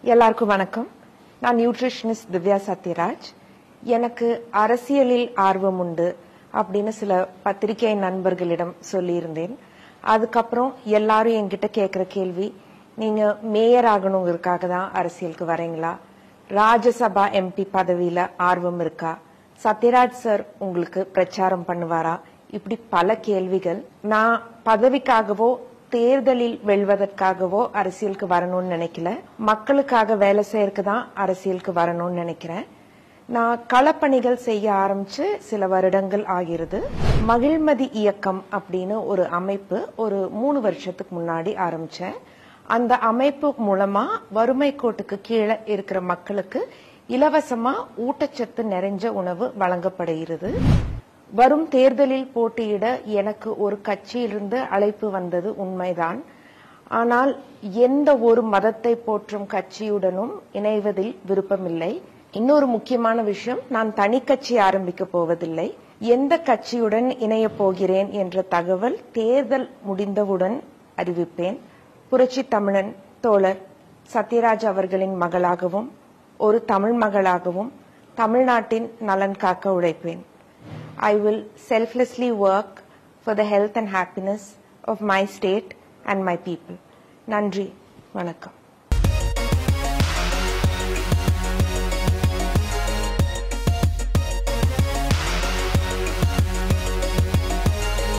எல்லாருக்கும் வணக்கம் நான் நியூட்ரிஷனிஸ்ட் திவ்யா சத்யராஜ் எனக்கு அரசியலில் ஆர்வம் உண்டு அப்படின்னு சில பத்திரிகை நண்பர்களிடம் சொல்லியிருந்தேன் அதுக்கப்புறம் எல்லாரும் என்கிட்ட கேட்குற கேள்வி நீங்க மேயர் ஆகணுங்கிறதுக்காக தான் அரசியலுக்கு வரீங்களா ராஜ்யசபா எம்பி பதவியில ஆர்வம் இருக்கா சத்யராஜ் சார் உங்களுக்கு பிரச்சாரம் பண்ணுவாரா இப்படி பல கேள்விகள் நான் பதவிக்காகவோ தேர்தலில் வெல்வதற்காகவோ அரசியலுக்கு வரணும்னு நினைக்கல மக்களுக்காக வேலை செய்யறதுக்கு தான் அரசியலுக்கு வரணும்னு நினைக்கிறேன் நான் களப்பணிகள் செய்ய ஆரம்பிச்சு சில வருடங்கள் ஆகிறது மகிழ்மதி இயக்கம் அப்படின்னு ஒரு அமைப்பு ஒரு மூணு வருஷத்துக்கு முன்னாடி ஆரம்பிச்சேன் அந்த அமைப்பு மூலமா வறுமை கோட்டுக்கு கீழே இருக்கிற மக்களுக்கு இலவசமா ஊட்டச்சத்து நிறைஞ்ச உணவு வழங்கப்படுகிறது வரும் தேர்தலில் போட்டியிட எனக்கு ஒரு கட்சியிலிருந்து அழைப்பு வந்தது உண்மைதான் ஆனால் எந்த ஒரு மதத்தை போற்றும் கட்சியுடனும் இணைவதில் விருப்பமில்லை இன்னொரு முக்கியமான விஷயம் நான் தனி கட்சி ஆரம்பிக்க போவதில்லை எந்த கட்சியுடன் இணைய போகிறேன் என்ற தகவல் தேர்தல் முடிந்தவுடன் அறிவிப்பேன் புரட்சி தமிழன் தோழர் சத்யராஜ் அவர்களின் மகளாகவும் ஒரு தமிழ் மகளாகவும் தமிழ்நாட்டின் நலன் காக்க உழைப்பேன் I will selflessly work for the health and happiness of my state and my people. நன்றி வணக்கம்